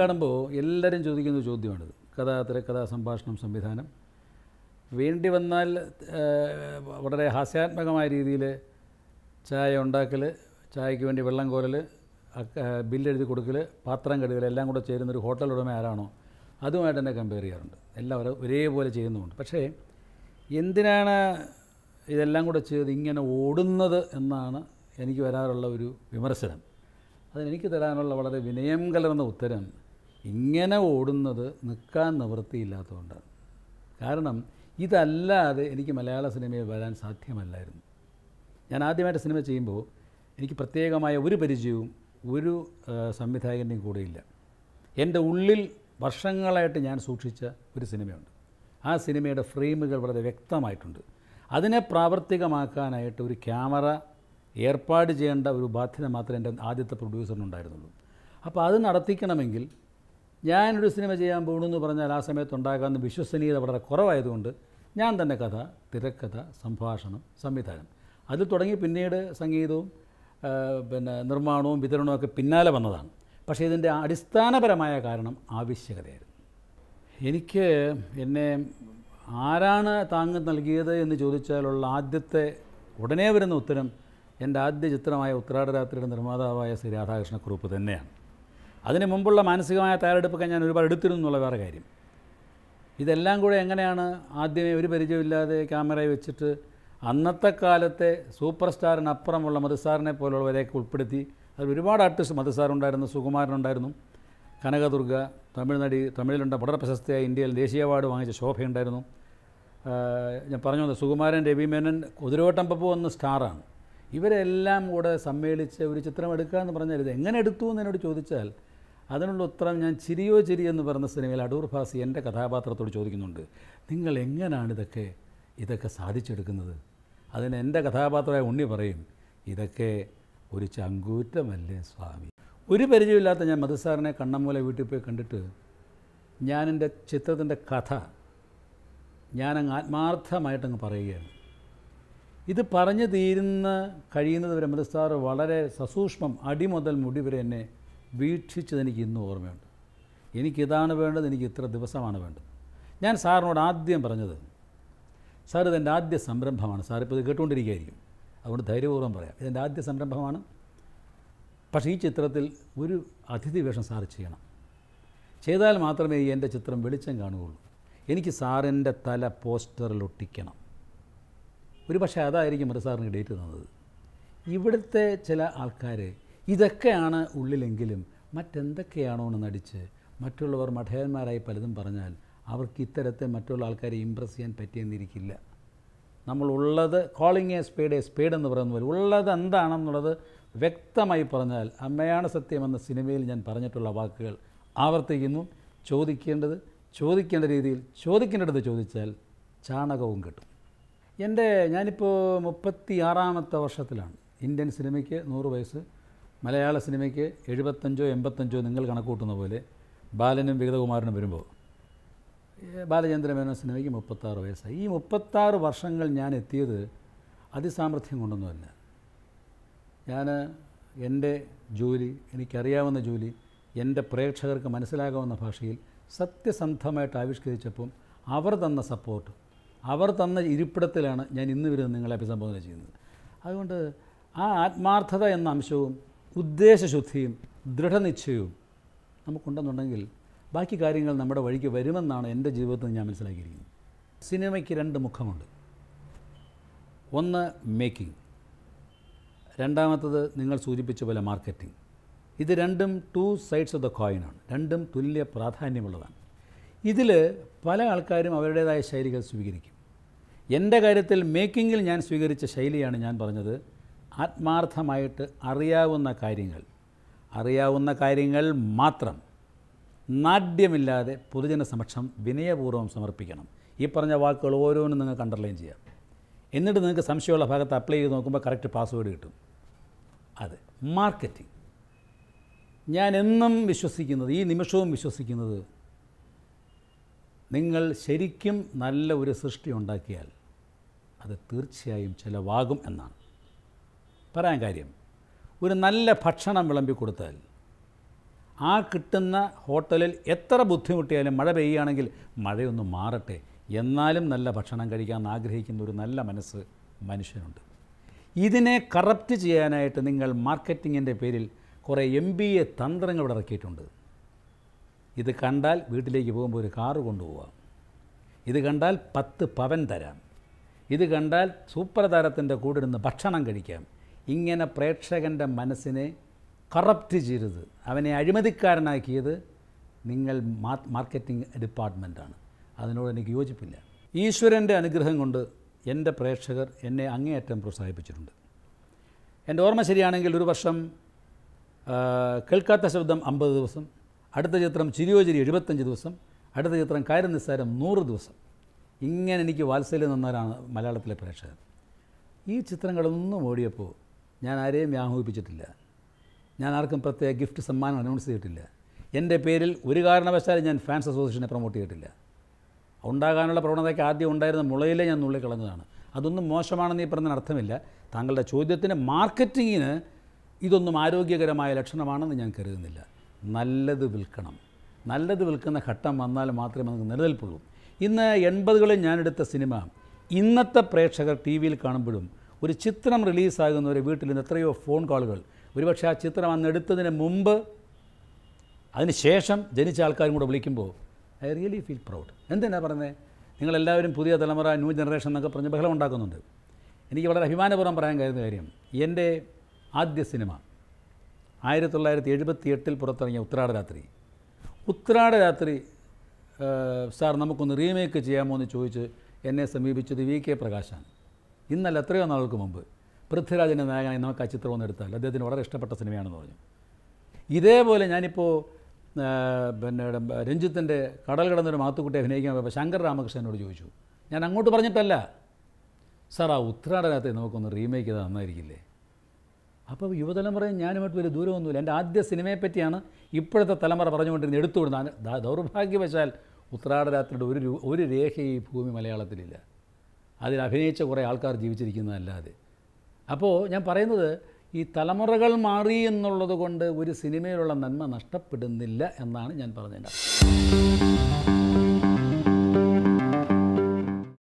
കാണുമ്പോൾ എല്ലാവരും ചോദിക്കുന്ന ഒരു ചോദ്യമാണിത് കഥ തിരക്കഥ സംഭാഷണം സംവിധാനം വേണ്ടി വന്നാൽ ആ, വളരെ ഹാസ്യാത്മകമായ രീതിയിൽ ചായ ഉണ്ടാക്കൽ ചായക്ക് വേണ്ടി വെള്ളം കോരൽ ബില്ലെഴുതി കൊടുക്കൽ പാത്രം കഴുകൽ എല്ലാം കൂടെ ചേരുന്ന ഒരു ഹോട്ടൽ ഉടമ ആരാണോ അതുമായിട്ട് എന്നെ കമ്പയർ ചെയ്യാറുണ്ട് എല്ലാവരും ഒരേപോലെ ചെയ്യുന്നുമുണ്ട് പക്ഷേ എന്തിനാണ് ഇതെല്ലാം കൂടെ ചെയ്ത് ഇങ്ങനെ ഓടുന്നത് എന്നാണ് എനിക്ക് വരാറുള്ള ഒരു വിമർശനം അതിനെനിക്ക് തരാനുള്ള വളരെ വിനയം കലർന്ന ഉത്തരം ഇങ്ങനെ ഓടുന്നത് നിൽക്കാൻ നിവൃത്തിയില്ലാത്തതുകൊണ്ടാണ് കാരണം ഇതല്ലാതെ എനിക്ക് മലയാള സിനിമയിൽ വരാൻ സാധ്യമല്ലായിരുന്നു ഞാൻ ആദ്യമായിട്ട് സിനിമ ചെയ്യുമ്പോൾ എനിക്ക് പ്രത്യേകമായ ഒരു പരിചയവും ഒരു ആ, സംവിധായകൻ്റെയും കൂടെയില്ല എൻ്റെ ഉള്ളിൽ വർഷങ്ങളായിട്ട് ഞാൻ സൂക്ഷിച്ച ഒരു സിനിമയുണ്ട് ആ സിനിമയുടെ ഫ്രെയിമുകൾ വളരെ വ്യക്തമായിട്ടുണ്ട് അതിനെ പ്രാവർത്തികമാക്കാനായിട്ട് ഒരു ക്യാമറ ഏർപ്പാട് ചെയ്യേണ്ട ഒരു ബാധ്യത മാത്രമേ എൻ്റെ ആദ്യത്തെ പ്രൊഡ്യൂസറിനുണ്ടായിരുന്നുള്ളൂ അപ്പോൾ അത് നടത്തിക്കണമെങ്കിൽ ഞാനൊരു സിനിമ ചെയ്യാൻ പോകുന്നു പറഞ്ഞാൽ ആ സമയത്ത് ഉണ്ടാകാവുന്ന വിശ്വസനീയത വളരെ കുറവായതുകൊണ്ട് ഞാൻ തന്നെ കഥ തിരക്കഥ സംഭാഷണം സംവിധാനം അതിൽ തുടങ്ങി പിന്നീട് സംഗീതവും ആ, പിന്നെ നിർമ്മാണവും വിതരണവും ഒക്കെ പിന്നാലെ വന്നതാണ് പക്ഷേ ഇതിൻ്റെ അടിസ്ഥാനപരമായ കാരണം ആവശ്യകതയായിരുന്നു എനിക്ക് എന്നെ ആരാണ് താങ്ങ് നൽകിയത് എന്ന് ചോദിച്ചാലുള്ള ആദ്യത്തെ ഉടനെ വരുന്ന ഉത്തരം എൻ്റെ ആദ്യ ചിത്രമായ ഉത്രാടരാത്രിയുടെ നിർമ്മാതാവായ ശ്രീ രാധാകൃഷ്ണ കുറുപ്പ് തന്നെയാണ് അതിന് മുമ്പുള്ള മാനസികമായ തയ്യാറെടുപ്പൊക്കെ ഞാൻ ഒരുപാട് എടുത്തിരുന്നു എന്നുള്ള വേറെ കാര്യം ഇതെല്ലാം കൂടെ എങ്ങനെയാണ് ആദ്യമേ ഒരു പരിചയമില്ലാതെ ക്യാമറയിൽ വെച്ചിട്ട് അന്നത്തെ കാലത്തെ സൂപ്പർ സ്റ്റാറിനപ്പുറമുള്ള മധുസാറിനെ പോലുള്ളവരെയൊക്കെ ഉൾപ്പെടുത്തി അതിൽ ഒരുപാട് ആർട്ടിസ്റ്റ് മധുസാറുണ്ടായിരുന്നു സുകുമാരനുണ്ടായിരുന്നു കനകദുർഗ തമിഴ് നടി തമിഴിലുണ്ട വളരെ പ്രശസ്തയായ ഇന്ത്യയിൽ ദേശീയ അവാർഡ് വാങ്ങിച്ച ശോഭയുണ്ടായിരുന്നു ആ, ഞാൻ പറഞ്ഞു വന്നത് സുകുമാരൻ രവിമേനൻ കുതിരവട്ടം പപ്പു എന്ന സ്റ്റാറാണ് ഇവരെല്ലാം കൂടെ സമ്മേളിച്ച് ഒരു ചിത്രം എടുക്കുക എന്ന് പറഞ്ഞാൽ ഇത് എങ്ങനെ എടുത്തു എന്ന് എന്നോട് ചോദിച്ചാൽ അതിനുള്ള ഉത്തരം ഞാൻ ചിരിയോ ചിരി എന്ന് പറഞ്ഞ സിനിമയിൽ അടൂർ ഭാസി എൻ്റെ കഥാപാത്രത്തോട് ചോദിക്കുന്നുണ്ട് നിങ്ങൾ എങ്ങനെയാണ് ഇതൊക്കെ ഇതൊക്കെ സാധിച്ചെടുക്കുന്നത് അതിന് എൻ്റെ കഥാപാത്രമായ ഉണ്ണി പറയും ഇതൊക്കെ ഒരു ചങ്കൂറ്റമല്ലേ സ്വാമി ഒരു പരിചയമില്ലാത്ത ഞാൻ മധുസാറിനെ കണ്ണമ്മൂല വീട്ടിൽ പോയി കണ്ടിട്ട് ഞാൻ എൻ്റെ ചിത്രത്തിൻ്റെ കഥ ഞാനങ്ങ് ആത്മാർത്ഥമായിട്ടങ്ങ് പറയുകയാണ് ഇത് പറഞ്ഞു തീരുന്ന കഴിയുന്നത് വരെ മൃദുസാർ വളരെ സസൂക്ഷ്മം അടി മുതൽ മുടി വരെ എന്നെ വീക്ഷിച്ചത് എനിക്ക് ഇന്നും ഓർമ്മയുണ്ട് എനിക്കിതാണ് വേണ്ടത് എനിക്ക് ഇത്ര ദിവസമാണ് വേണ്ടത് ഞാൻ സാറിനോട് ആദ്യം പറഞ്ഞത് സാർ ഇതെൻ്റെ ആദ്യ സംരംഭമാണ് സാർ ഇപ്പോൾ ഇത് കേട്ടുകൊണ്ടിരിക്കുകയായിരിക്കും അതുകൊണ്ട് ധൈര്യപൂർവ്വം പറയാം ഇതെൻ്റെ ആദ്യ സംരംഭമാണ് പക്ഷേ ഈ ചിത്രത്തിൽ ഒരു അതിഥി വേഷം സാർ ചെയ്യണം ചെയ്താൽ മാത്രമേ ഈ എൻ്റെ ചിത്രം വെളിച്ചം കാണുകയുള്ളൂ എനിക്ക് സാറിൻ്റെ തല പോസ്റ്ററിൽ ഒട്ടിക്കണം ഒരു പക്ഷേ അതായിരിക്കും മറ്റു സാറിന് ഡേറ്റ് തന്നത് ഇവിടുത്തെ ചില ആൾക്കാർ ഇതൊക്കെയാണ് ഉള്ളിലെങ്കിലും മറ്റെന്തൊക്കെയാണോ എന്ന് നടിച്ച് മറ്റുള്ളവർ മഠയന്മാരായി പലതും പറഞ്ഞാൽ അവർക്ക് ഇത്തരത്തെ മറ്റുള്ള ആൾക്കാരെ ഇമ്പ്രസ് ചെയ്യാൻ പറ്റിയെന്നിരിക്കില്ല നമ്മൾ ഉള്ളത് calling a spade a spade എന്ന് പറയുന്ന പോലെ ഉള്ളത് എന്താണെന്നുള്ളത് വ്യക്തമായി പറഞ്ഞാൽ അമ്മയാണ് സത്യം എന്ന സിനിമയിൽ ഞാൻ പറഞ്ഞിട്ടുള്ള വാക്കുകൾ ആവർത്തിക്കുന്നു ചോദിക്കേണ്ടത് ചോദിക്കേണ്ട രീതിയിൽ ചോദിക്കേണ്ടത് ചോദിച്ചാൽ ചാണകവും കിട്ടും എൻ്റെ ഞാനിപ്പോൾ മുപ്പത്തി ആറാമത്തെ വർഷത്തിലാണ് ഇന്ത്യൻ സിനിമയ്ക്ക് നൂറ് വയസ്സ് മലയാള സിനിമയ്ക്ക് എഴുപത്തഞ്ചോ എൺപത്തഞ്ചോ നിങ്ങൾ കണക്കൂട്ടുന്ന പോലെ ബാലനും വിഗതകുമാരനും വരുമ്പോൾ ഏ, ബാലചന്ദ്ര മേനോൻ സിനിമയ്ക്ക് മുപ്പത്താറ് വയസ്സായി ഈ മുപ്പത്താറ് വർഷങ്ങൾ ഞാൻ എത്തിയത് അതിസാമർഥ്യം കൊണ്ടൊന്നുമല്ല ഞാൻ എൻ്റെ ജോലി എനിക്കറിയാവുന്ന ജോലി എൻ്റെ പ്രേക്ഷകർക്ക് മനസ്സിലാകാവുന്ന ഭാഷയിൽ സത്യസന്ധമായിട്ട് ആവിഷ്കരിച്ചപ്പം അവർ തന്ന സപ്പോർട്ട് അവർ തന്ന ഇരിപ്പിടത്തിലാണ് ഞാൻ ഇന്ന് വരെ നിങ്ങളെ അഭിസംബോധന ചെയ്യുന്നത് അതുകൊണ്ട് ആ ആത്മാർത്ഥത എന്ന അംശവും ഉദ്ദേശശുദ്ധിയും ദൃഢനിശ്ചയവും നമുക്കുണ്ടെന്നുണ്ടെങ്കിൽ ബാക്കി കാര്യങ്ങൾ നമ്മുടെ വഴിക്ക് വരുമെന്നാണ് എൻ്റെ ജീവിതത്തിൽ ഞാൻ മനസ്സിലാക്കിയിരിക്കുന്നത് സിനിമയ്ക്ക് രണ്ട് മുഖമുണ്ട് ഒന്ന് മേക്കിംഗ് രണ്ടാമത്തത് നിങ്ങൾ സൂചിപ്പിച്ച പോലെ മാർക്കറ്റിംഗ് ഇത് രണ്ടും ടു സൈഡ്സ് ഓഫ് ദ കോയിനാണ് രണ്ടും തുല്യ പ്രാധാന്യമുള്ളതാണ് ഇതിൽ പല ആൾക്കാരും അവരുടേതായ ശൈലികൾ സ്വീകരിക്കും എൻ്റെ കാര്യത്തിൽ മേക്കിങ്ങിൽ ഞാൻ സ്വീകരിച്ച ശൈലിയാണ് ഞാൻ പറഞ്ഞത് ആത്മാർത്ഥമായിട്ട് അറിയാവുന്ന കാര്യങ്ങൾ അറിയാവുന്ന കാര്യങ്ങൾ മാത്രം നാട്യമില്ലാതെ പൊതുജന സമക്ഷം വിനയപൂർവ്വം സമർപ്പിക്കണം ഈ പറഞ്ഞ വാക്കുകൾ ഓരോന്നും നിങ്ങൾക്ക് അണ്ടർലൈൻ ചെയ്യാം എന്നിട്ട് നിങ്ങൾക്ക് സംശയമുള്ള ഭാഗത്ത് അപ്ലൈ ചെയ്ത് നോക്കുമ്പോൾ കറക്റ്റ് പാസ്വേഡ് കിട്ടും അതെ മാർക്കറ്റിംഗ് ഞാൻ എന്നും വിശ്വസിക്കുന്നത് ഈ നിമിഷവും വിശ്വസിക്കുന്നത് നിങ്ങൾ ശരിക്കും നല്ല ഒരു സൃഷ്ടി ഉണ്ടാക്കിയാൽ അത് തീർച്ചയായും ചിലവാകും എന്നാണ് പറയാൻ കാര്യം ഒരു നല്ല ഭക്ഷണം വിളമ്പി കൊടുത്താൽ ആ കിട്ടുന്ന ഹോട്ടലിൽ എത്ര ബുദ്ധിമുട്ടിയാലും മഴ പെയ്യുകയാണെങ്കിൽ മഴയൊന്ന് മാറട്ടെ എന്നാലും നല്ല ഭക്ഷണം കഴിക്കാൻ ആഗ്രഹിക്കുന്ന ഒരു നല്ല മനസ്സ് മനുഷ്യനുണ്ട് ഇതിനെ കറപ്റ്റ് ചെയ്യാനായിട്ട് നിങ്ങൾ മാർക്കറ്റിങ്ങിൻ്റെ പേരിൽ കുറേ എം ബി എ തന്ത്രങ്ങൾ ഇവിടെ ഇറക്കിയിട്ടുണ്ട് ഇത് കണ്ടാൽ വീട്ടിലേക്ക് പോകുമ്പോൾ ഒരു കാറ് കൊണ്ടുപോകാം ഇത് കണ്ടാൽ പത്ത് പവൻ തരാം ഇത് കണ്ടാൽ സൂപ്പർ താരത്തിൻ്റെ കൂടെ ഇരുന്ന് ഭക്ഷണം കഴിക്കാം ഇങ്ങനെ പ്രേക്ഷകൻ്റെ മനസ്സിനെ കറപ്റ്റ് ചെയ്തത് അവനെ അഴിമതിക്കാരനാക്കിയത് നിങ്ങൾ മാ- മാർക്കറ്റിംഗ് ഡിപ്പാർട്ട്മെൻറ്റാണ് അതിനോട് എനിക്ക് യോജിപ്പില്ല ഈശ്വരൻ്റെ അനുഗ്രഹം കൊണ്ട് എൻ്റെ പ്രേക്ഷകർ എന്നെ അങ്ങേയറ്റം പ്രോത്സാഹിപ്പിച്ചിട്ടുണ്ട് എൻ്റെ ഓർമ്മ ശരിയാണെങ്കിൽ ഒരു വർഷം ആ, കേൾക്കാത്ത ശബ്ദം അമ്പത് ദിവസം അടുത്ത ചിത്രം ചിരിയോചിരി എഴുപത്തഞ്ച് ദിവസം അടുത്ത ചിത്രം കാര്യം നിസ്സാരം നൂറ് ദിവസം ഇങ്ങനെ എനിക്ക് വാത്സല്യം നിന്നവരാണ് മലയാളത്തിലെ പ്രേക്ഷകർ ഈ ചിത്രങ്ങളൊന്നും ഓടിയപ്പോൾ ഞാൻ ആരെയും വ്യാമോഹിപ്പിച്ചിട്ടില്ല ഞാൻ ആർക്കും പ്രത്യേക ഗിഫ്റ്റ് സമ്മാനം അനൗൺസ് ചെയ്തിട്ടില്ല എൻ്റെ പേരിൽ ഒരു കാരണവശാലും ഞാൻ ഫാൻസ് അസോസിയേഷനെ പ്രൊമോട്ട് ചെയ്തിട്ടില്ല ഉണ്ടാകാനുള്ള പ്രവണതയ്ക്ക് ആദ്യം ഉണ്ടായിരുന്ന മുളയിലെ ഞാൻ നുള്ളിക്കളഞ്ഞതാണ് അതൊന്നും മോശമാണെന്ന് ഈ പറഞ്ഞതിന് അർത്ഥമില്ല താങ്കളുടെ ചോദ്യത്തിന് മാർക്കറ്റിങ്ങിന് ഇതൊന്നും ആരോഗ്യകരമായ ലക്ഷണമാണെന്ന് ഞാൻ കരുതുന്നില്ല നല്ലത് വിൽക്കണം നല്ലത് വിൽക്കുന്ന ഘട്ടം വന്നാൽ മാത്രമേ നമുക്ക് നിലനിൽപ്പുള്ളൂ ഇന്ന് എൺപതുകളിൽ ഞാനെടുത്ത സിനിമ ഇന്നത്തെ പ്രേക്ഷകർ ടി വിയിൽ കാണുമ്പോഴും ഒരു ചിത്രം റിലീസാകുന്നവരെ വീട്ടിൽ നിന്ന് എത്രയോ ഫോൺ കോളുകൾ ഒരുപക്ഷെ ആ ചിത്രം അന്ന് എടുത്തതിന് മുമ്പ് അതിനുശേഷം ജനിച്ച ആൾക്കാരും കൂടെ വിളിക്കുമ്പോൾ ഐ റിയലി ഫീൽ പ്രൗഡ് എന്തിനാ പറയുന്നത് നിങ്ങളെല്ലാവരും പുതിയ തലമുറ ന്യൂ ജനറേഷൻ എന്നൊക്കെ പറഞ്ഞ് ബഹളം ഉണ്ടാക്കുന്നുണ്ട് എനിക്ക് വളരെ അഭിമാനപൂർവ്വം പറയാൻ കഴിയുന്ന കാര്യം എൻ്റെ ആദ്യ സിനിമ ആയിരത്തി തൊള്ളായിരത്തി എഴുപത്തി എട്ടിൽ പുറത്തിറങ്ങിയ ഉത്രാട രാത്രി ഉത്രാട രാത്രി ആ, സാർ നമുക്കൊന്ന് റീമേക്ക് ചെയ്യാമോ എന്ന് ചോദിച്ച് എന്നെ സമീപിച്ചത് വി കെ പ്രകാശാണ് ഇന്നല്ല എത്രയോ നാൾക്ക് മുമ്പ് പൃഥ്വിരാജിൻ്റെ നായകനായി നമുക്ക് ആ ചിത്രം ഒന്ന് എടുത്താൽ അദ്ദേഹത്തിന് വളരെ ഇഷ്ടപ്പെട്ട സിനിമയാണെന്ന് പറഞ്ഞു ഇതേപോലെ ഞാനിപ്പോൾ ആ, പിന്നെ രഞ്ജിത്തിൻ്റെ കടൽ കടന്നൊരു മാത്തുക്കുട്ടി അഭിനയിക്കാൻ പോയപ്പോൾ ശങ്കർ രാമകൃഷ്ണനോട് ചോദിച്ചു ഞാൻ അങ്ങോട്ട് പറഞ്ഞിട്ടല്ല സാർ ആ ഉത്രാടനത്തെ നമുക്കൊന്ന് റീമേക്ക് ചെയ്താൽ നന്നായിരിക്കില്ലേ അപ്പോൾ യുവതലമുറയും ഞാനുമായിട്ട് വലിയ ദൂരമൊന്നുമില്ല എൻ്റെ ആദ്യ സിനിമയെ പറ്റിയാണ് ഇപ്പോഴത്തെ തലമുറ പറഞ്ഞുകൊണ്ടിരുന്നത് എടുത്തുവിടുന്നത് ദ- ദൗർഭാഗ്യവശാൽ ഉത്രാടരാത്രിയുടെ ഒരു രു- ഒരു രേഖ ഈ ഭൂമി മലയാളത്തിലില്ല അതിൽ അഭിനയിച്ച കുറേ ആൾക്കാർ ജീവിച്ചിരിക്കുന്നതല്ലാതെ അപ്പോൾ ഞാൻ പറയുന്നത് ഈ തലമുറകൾ മാറി എന്നുള്ളത് കൊണ്ട് ഒരു സിനിമയിലുള്ള നന്മ നഷ്ടപ്പെടുന്നില്ല എന്നാണ് ഞാൻ പറഞ്ഞതിൻ്റെ അർത്ഥം